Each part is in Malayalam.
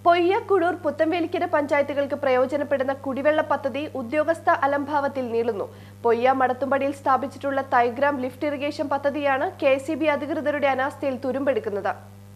പൊയ്യ കുഴൂർ പുത്തൻവേലിക്കര പഞ്ചായത്തുകൾക്ക് പ്രയോജനപ്പെടുന്ന കുടിവെള്ള പദ്ധതി ഉദ്യോഗസ്ഥ അലംഭാവത്തിൽ നീളുന്നു പൊയ്യ മടത്തുംപടിയിൽ സ്ഥാപിച്ചിട്ടുള്ള തൈഗ്രാം ലിഫ്റ്റ് ഇറിഗേഷൻ പദ്ധതിയാണ് കെ അധികൃതരുടെ അനാസ്ഥയിൽ തുരുമ്പെടുക്കുന്നത്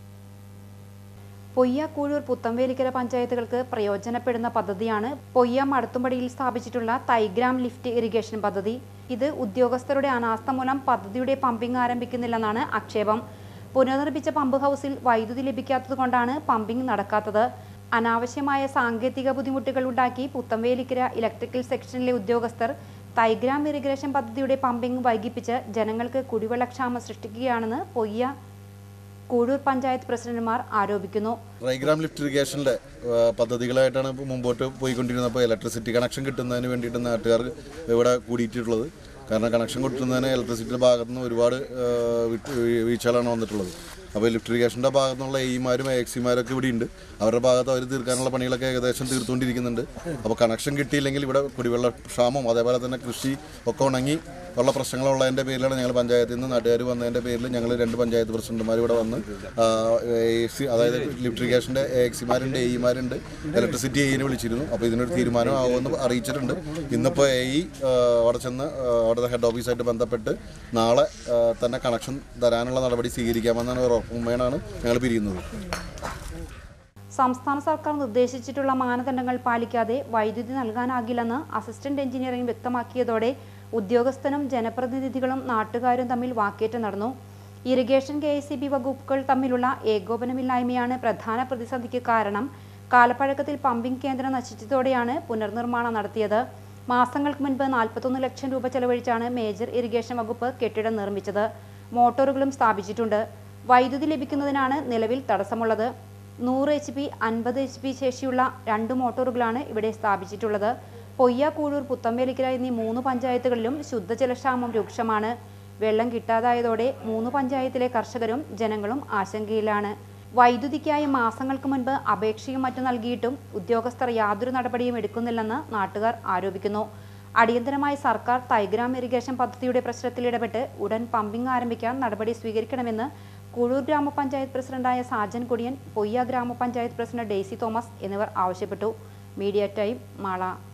പൊയ്യ കൂഴൂർ പുത്തംവേലിക്കര പഞ്ചായത്തുകൾക്ക് പ്രയോജനപ്പെടുന്ന പദ്ധതിയാണ് പൊയ്യ മടത്തുംപടിയിൽ സ്ഥാപിച്ചിട്ടുള്ള തൈഗ്രാം ലിഫ്റ്റ് ഇറിഗേഷൻ പദ്ധതി ഇത് ഉദ്യോഗസ്ഥരുടെ അനാസ്ഥ മൂലം പദ്ധതിയുടെ പമ്പിംഗ് ആരംഭിക്കുന്നില്ലെന്നാണ് ആക്ഷേപം പുനർനിർമ്മിച്ച പമ്പ് ഹൗസിൽ വൈദ്യുതി ലഭിക്കാത്തതുകൊണ്ടാണ് പമ്പിംഗ് നടക്കാത്തത് അനാവശ്യമായ സാങ്കേതിക ബുദ്ധിമുട്ടുകൾ ഉണ്ടാക്കി പുത്തംവേലിക്കര ഇലക്ട്രിക്കൽ സെക്ഷനിലെ ഉദ്യോഗസ്ഥർ തൈഗ്രാം ഇറിഗേഷൻ പദ്ധതിയുടെ പമ്പിംഗ് വൈകിപ്പിച്ച് ജനങ്ങൾക്ക് കുടിവെള്ളക്ഷാമം സൃഷ്ടിക്കുകയാണെന്ന് പൊയ്യ കൂഴൂർ പഞ്ചായത്ത് പ്രസിഡന്റുമാർ ആരോപിക്കുന്നു ട്രൈഗ്രാം ലിഫ്റ്റ് ഇറിഗേഷൻ്റെ പദ്ധതികളായിട്ടാണ് ഇപ്പോൾ മുമ്പോട്ട് പോയിക്കൊണ്ടിരുന്നപ്പോൾ ഇലക്ട്രിസിറ്റി കണക്ഷൻ കിട്ടുന്നതിന് വേണ്ടിയിട്ട് നാട്ടുകാർ ഇവിടെ കൂടിയിട്ടുള്ളത് കാരണം കണക്ഷൻ കിട്ടുന്നതിന് ഇലക്ട്രിസിറ്റിയുടെ ഭാഗത്തു നിന്ന് ഒരുപാട് ആ, വിട്ട് വീ- വീഴ്ചകളാണ് വന്നിട്ടുള്ളത് അപ്പോൾ ലിഫ്റ്റ് ഇറിഗേഷൻ്റെ ഭാഗത്തു നിന്നുള്ള എയിമാരും എക്സിമാരും ഒക്കെ ഇവിടെ ഉണ്ട് അവരുടെ ഭാഗത്ത് അവർ തീർക്കാനുള്ള പണികളൊക്കെ ഏകദേശം തീർത്തുകൊണ്ടിരിക്കുന്നുണ്ട് അപ്പോൾ കണക്ഷൻ കിട്ടിയില്ലെങ്കിൽ ഇവിടെ കുടിവെള്ള ക്ഷാമം അതേപോലെ തന്നെ കൃഷി ഒക്കെ ഉണങ്ങി ഉള്ള പ്രശ്നങ്ങളുള്ളതിൻ്റെ പേരിലാണ് ഞങ്ങൾ പഞ്ചായത്തിൽ നിന്ന് നാട്ടുകാർ വന്നതിൻ്റെ പേരിൽ ഞങ്ങൾ രണ്ട് പഞ്ചായത്ത് പ്രസിഡന്റുമാർ ഇവിടെ വന്ന് എക്സി അതായത് ലിഫ്റ്റ് ഇറിഗേഷൻ്റെ എക്സിമാരുണ്ട് എയിമാരുണ്ട് ഇലക്ട്രിസിറ്റി എയിനെ വിളിച്ചിരുന്നു അപ്പോൾ ഇതിനൊരു തീരുമാനം ആവുമെന്ന് അറിയിച്ചിട്ടുണ്ട് ഇന്നിപ്പോൾ എ ഇ അവിടെ ചെന്ന് ആ, അവിടുത്തെ ഹെഡ് ഓഫീസായിട്ട് ബന്ധപ്പെട്ട് നാളെ ആ, തന്നെ കണക്ഷൻ തരാനുള്ള നടപടി സ്വീകരിക്കാമെന്നാണ് ഒരു ഉറപ്പുമേനാണ് ഞങ്ങൾ പിരിയുന്നത് സംസ്ഥാന സർക്കാർ നിർദ്ദേശിച്ചിട്ടുള്ള മാനദണ്ഡങ്ങൾ പാലിക്കാതെ വൈദ്യുതി നൽകാനാകില്ലെന്ന് അസിസ്റ്റന്റ് എഞ്ചിനീയറിംഗ് വ്യക്തമാക്കിയതോടെ ഉദ്യോഗസ്ഥനും ജനപ്രതിനിധികളും നാട്ടുകാരും തമ്മിൽ വാക്കേറ്റം നടന്നു ഇറിഗേഷൻ കെ എസ് വകുപ്പുകൾ തമ്മിലുള്ള ഏകോപനമില്ലായ്മയാണ് പ്രധാന പ്രതിസന്ധിക്ക് കാരണം കാലപ്പഴക്കത്തിൽ പമ്പിംഗ് കേന്ദ്രം നശിച്ചതോടെയാണ് പുനർനിർമ്മാണം നടത്തിയത് മാസങ്ങൾക്ക് മുൻപ് നാൽപ്പത്തൊന്ന് ലക്ഷം രൂപ ചെലവഴിച്ചാണ് മേജർ ഇറിഗേഷൻ വകുപ്പ് കെട്ടിടം നിർമ്മിച്ചത് മോട്ടോറുകളും സ്ഥാപിച്ചിട്ടുണ്ട് വൈദ്യുതി ലഭിക്കുന്നതിനാണ് നിലവിൽ തടസ്സമുള്ളത് നൂറ് എച്ച് പി അൻപത് എച്ച് പി ശേഷിയുള്ള രണ്ട് മോട്ടോറുകളാണ് ഇവിടെ സ്ഥാപിച്ചിട്ടുള്ളത് പൊയ്യ കൂഴൂർ പുത്തമ്പേലിക്കര എന്നീ മൂന്ന് പഞ്ചായത്തുകളിലും ശുദ്ധജലക്ഷാമം രൂക്ഷമാണ് വെള്ളം കിട്ടാതായതോടെ മൂന്ന് പഞ്ചായത്തിലെ കർഷകരും ജനങ്ങളും ആശങ്കയിലാണ് വൈദ്യുതിക്കായി മാസങ്ങൾക്ക് മുൻപ് അപേക്ഷയും മറ്റും നൽകിയിട്ടും ഉദ്യോഗസ്ഥർ യാതൊരു നടപടിയും എടുക്കുന്നില്ലെന്ന് നാട്ടുകാർ ആരോപിക്കുന്നു അടിയന്തരമായി സർക്കാർ തൈഗ്രാം ഇറിഗേഷൻ പദ്ധതിയുടെ പ്രശ്നത്തിൽ ഇടപെട്ട് ഉടൻ പമ്പിംഗ് ആരംഭിക്കാൻ നടപടി സ്വീകരിക്കണമെന്ന് കൂഴൂർ ഗ്രാമപഞ്ചായത്ത് പ്രസിഡന്റായ സാജൻ കൊടിയൻ പൊയ്യ ഗ്രാമപഞ്ചായത്ത് പ്രസിഡന്റ് ഡെയ്സി തോമസ് എന്നിവർ ആവശ്യപ്പെട്ടു മീഡിയ ടൈം മാള